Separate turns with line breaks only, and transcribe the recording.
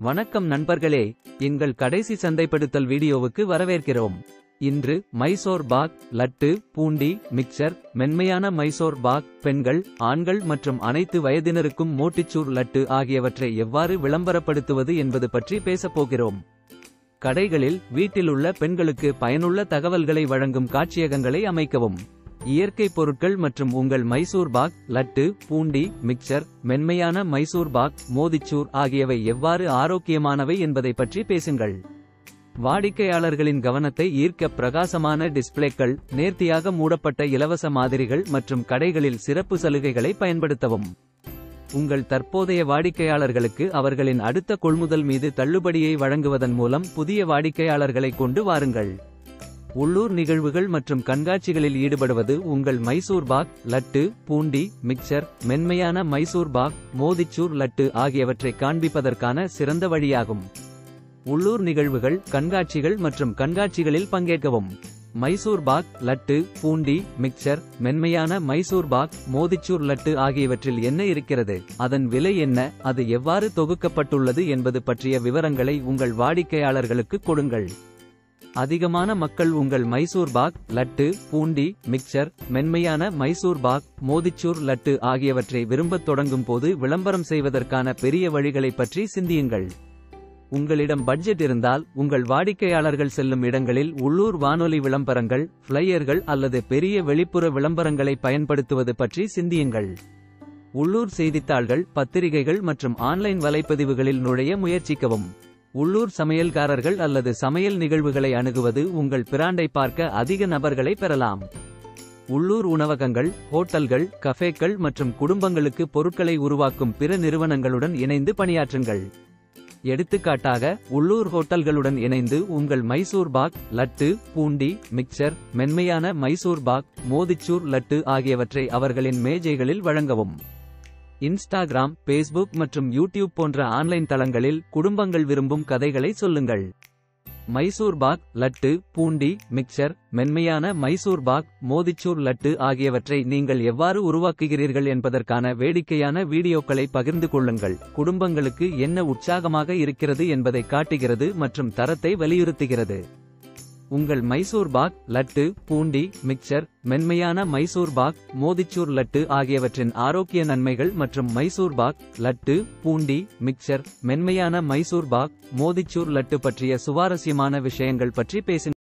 வணக்கம் நண்பர்களே எங்கள் கடைசி சந்தைப்படுத்தல் வீடியோவுக்கு வரவேற்கிறோம் இன்று மைசோர் பாக் லட்டு பூண்டி மிக்சர் மென்மையான மைசோர் பாக் பெண்கள் ஆண்கள் மற்றும் அனைத்து வயதினருக்கும் மோட்டிச்சூர் லட்டு ஆகியவற்றை எவ்வாறு விளம்பரப்படுத்துவது என்பது பற்றி பேசப் போகிறோம் கடைகளில் வீட்டிலுள்ள பெண்களுக்கு பயனுள்ள தகவல்களை வழங்கும் காட்சியகங்களை அமைக்கவும் இயற்கை பொருட்கள் மற்றும் உங்கள் மைசூர் பாக் லட்டு பூண்டி மிக்சர் மென்மையான மைசூர் பாக் மோதிச்சூர் ஆகியவை எவ்வாறு ஆரோக்கியமானவை என்பதை பற்றி பேசுங்கள் வாடிக்கையாளர்களின் கவனத்தை ஈர்க்க பிரகாசமான டிஸ்ப்ளேக்கள் நேர்த்தியாக மூடப்பட்ட இலவச மாதிரிகள் மற்றும் கடைகளில் சிறப்பு சலுகைகளை பயன்படுத்தவும் உங்கள் தற்போதைய வாடிக்கையாளர்களுக்கு அவர்களின் அடுத்த கொள்முதல் மீது தள்ளுபடியை வழங்குவதன் மூலம் புதிய வாடிக்கையாளர்களை கொண்டு வாருங்கள் உள்ளூர் நிகழ்வுகள் மற்றும் கண்காட்சிகளில் ஈடுபடுவது உங்கள் மைசூர் பாக் லட்டு பூண்டி மிக்சர் மென்மையான மைசூர் பாக் மோதிச்சூர் லட்டு ஆகியவற்றை காண்பிப்பதற்கான சிறந்த வழியாகும் உள்ளூர் நிகழ்வுகள் கண்காட்சிகள் மற்றும் கண்காட்சிகளில் பங்கேற்கவும் மைசூர் பாக் லட்டு பூண்டி மிக்சர் மென்மையான மைசூர் பாக் மோதிச்சூர் லட்டு ஆகியவற்றில் என்ன இருக்கிறது அதன் விலை என்ன அது எவ்வாறு தொகுக்கப்பட்டுள்ளது என்பது பற்றிய விவரங்களை உங்கள் வாடிக்கையாளர்களுக்கு கொடுங்கள் அதிகமான மக்கள் உங்கள் மைசூர் பாக் லட்டு பூண்டி மிக்சர் மென்மையான மைசூர் பாக் மோதிச்சூர் லட்டு ஆகியவற்றை விரும்பத் தொடங்கும் போது விளம்பரம் செய்வதற்கான பெரிய வழிகளைப் பற்றி சிந்தியுங்கள் உங்களிடம் பட்ஜெட் இருந்தால் உங்கள் வாடிக்கையாளர்கள் செல்லும் இடங்களில் உள்ளூர் வானொலி விளம்பரங்கள் ஃப்ளையர்கள் அல்லது பெரிய வெளிப்புற விளம்பரங்களை பயன்படுத்துவது பற்றி சிந்தியுங்கள் உள்ளூர் செய்தித்தாள்கள் பத்திரிகைகள் மற்றும் ஆன்லைன் வலைப்பதிவுகளில் நுழைய முயற்சிக்கவும் உள்ளூர் சமையல்காரர்கள் அல்லது சமையல் நிகழ்வுகளை அணுகுவது உங்கள் பிராண்டை பார்க்க அதிக நபர்களை பெறலாம் உள்ளூர் உணவகங்கள் ஹோட்டல்கள் கஃபேக்கள் மற்றும் குடும்பங்களுக்கு பொருட்களை உருவாக்கும் பிற நிறுவனங்களுடன் இணைந்து பணியாற்றுங்கள் எடுத்துக்காட்டாக உள்ளூர் ஹோட்டல்களுடன் இணைந்து உங்கள் மைசூர் பாக் லட்டு பூண்டி மிக்சர் மென்மையான மைசூர் பாக் மோதிச்சூர் லட்டு ஆகியவற்றை அவர்களின் மேஜைகளில் வழங்கவும் இன்ஸ்டாகிராம் பேஸ்புக் மற்றும் யூடியூப் போன்ற ஆன்லைன் தளங்களில் குடும்பங்கள் விரும்பும் கதைகளை சொல்லுங்கள் மைசூர் பாக் லட்டு பூண்டி மிக்சர் மென்மையான மைசூர் பாக் மோதிச்சூர் லட்டு ஆகியவற்றை நீங்கள் எவ்வாறு உருவாக்குகிறீர்கள் என்பதற்கான வேடிக்கையான வீடியோக்களை பகிர்ந்து கொள்ளுங்கள் குடும்பங்களுக்கு என்ன உற்சாகமாக இருக்கிறது என்பதை காட்டுகிறது மற்றும் தரத்தை வலியுறுத்துகிறது உங்கள் மைசூர் பாக் லட்டு பூண்டி மிக்சர் மென்மையான மைசூர் பாக் மோதிச்சூர் லட்டு ஆகியவற்றின் ஆரோக்கிய நன்மைகள் மற்றும் மைசூர் பாக் லட்டு பூண்டி மிக்சர் மென்மையான மைசூர் பாக் மோதிச்சூர் லட்டு பற்றிய சுவாரஸ்யமான விஷயங்கள் பற்றி பேசுங்கள்